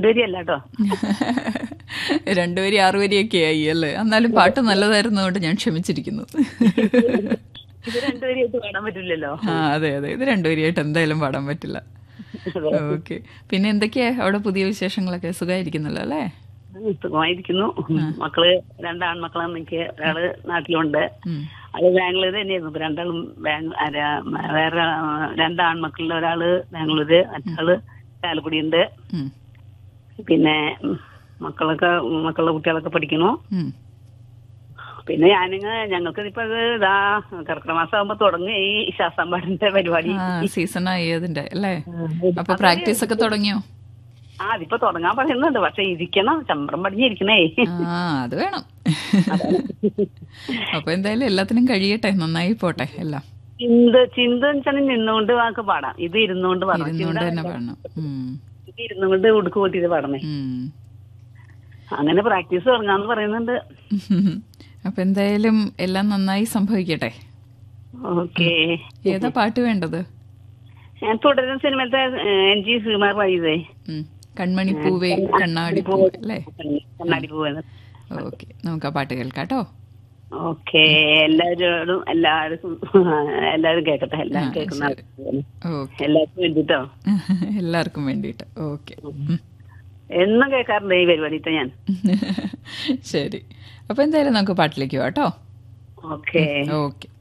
രണ്ടുപേരും അല്ല കേട്ടോ രണ്ടുപേരും ആറുവരിയൊക്കെ ആയി അല്ലേ എന്നാലും പാട്ട് നല്ലതായിരുന്നതുകൊണ്ട് ഞാൻ ക്ഷമിച്ചിരിക്കുന്നു ഇത് രണ്ടുപേരും പാടാൻ പറ്റില്ലല്ലോ ആ അതെ അതെ ഇത് രണ്ടുപേരെയായിട്ട് എന്തായാലും പാടാൻ പറ്റില്ല ഓക്കെ പിന്നെ എന്തൊക്കെയാ അവിടെ പുതിയ വിശേഷങ്ങളൊക്കെ സുഖമായിരിക്കുന്നല്ലോ അല്ലേ സുഖമായിരിക്കുന്നു മക്കള് രണ്ടാൺമക്കളാണ് എനിക്ക് ഒരാള് നാട്ടിലുണ്ട് ഉം. അത് ബാംഗ്ലൂർ തന്നെയായിരുന്നു ഇപ്പൊ രണ്ടാളും ബാംഗ് ആരാ- വേറെ ആ, രണ്ടാൺമക്കളുടെ ഒരാള് ബാംഗ്ലൂര് മറ്റാള് ചാലക്കുടി ഉണ്ട് ഉം. പിന്നെ ഉം, മക്കളൊക്കെ മക്കളുടെ കുട്ടികളൊക്കെ പഠിക്കുന്നു ഉം. പിന്നെ ഞാനിങ്ങ് ഞങ്ങൾക്ക് ഇപ്പൊ ഇത് ഇതാ കർക്കിടക മാസം ആകുമ്പോ തുടങ്ങി ഈ ശാസ്താംപാടിന്റെ പരിപാടി ആ സീസൺ ആയി അതിന്റെ അല്ലേ അപ്പൊ പ്രാക്ടീസ് ഒക്കെ തുടങ്ങിയോ ആ അതിപ്പോ തുടങ്ങാൻ പറയുന്നുണ്ട് പക്ഷെ ഇരിക്കണം ചമ്പ്രം പടിഞ്ഞിരിക്കണേ ആ അത് വേണം അപ്പൊ എന്തായാലും എല്ലാത്തിനും കഴിയട്ടെ നന്നായി പോട്ടെ എല്ലാം ചിന്ത ചിന്ത വെച്ചാൽ നിന്നുകൊണ്ട് വാക്ക് പാടാം ഇത് ഇരുന്നുകൊണ്ട് പാടാം ഇരുന്നുകൊണ്ട് ചിന്ത തന്നെ പാടണം ഉം. ഇത് ഇരുന്നുകൊണ്ട് ഉടുക്ക് കൂട്ടിയിട്ട് പാടണേ ഉം. അങ്ങനെ പ്രാക്ടീസ് തുടങ്ങാന്ന് പറയുന്നുണ്ട് അപ്പൊ എന്തായാലും എല്ലാം നന്നായി സംഭവിക്കട്ടെ ഓക്കെ ഏതാ പാട്ട് വേണ്ടത് ഞാൻ തുടരുന്ന സിനിമത്തെ എൻ ജി ശ്രീമാർ വഴിയതേ ഉം. കൺമണി പൂവേ കണ്ണാടി പൂ അല്ലേ കണ്ണാടി പോവുന്നത് ഓക്കെ നമുക്ക് ആ പാട്ട് കേൾക്കാട്ടോ ഓക്കെ എല്ലാവരോടും എല്ലാവർക്കും എല്ലാവരും കേക്കട്ടെ എല്ലാവരും കേൾക്കുന്ന ഓക്കെ എല്ലാവർക്കും വേണ്ടിട്ടോ എല്ലാവർക്കും വേണ്ടിയിട്ട് ഓക്കെ എന്നും കേൾക്കാറുണ്ട് ഈ പരിപാടിത്തെ ഞാൻ ശരി അപ്പൊ എന്തായാലും നമുക്ക് പാട്ടിലേക്ക് പോവാട്ടോ ഓക്കെ ഓക്കെ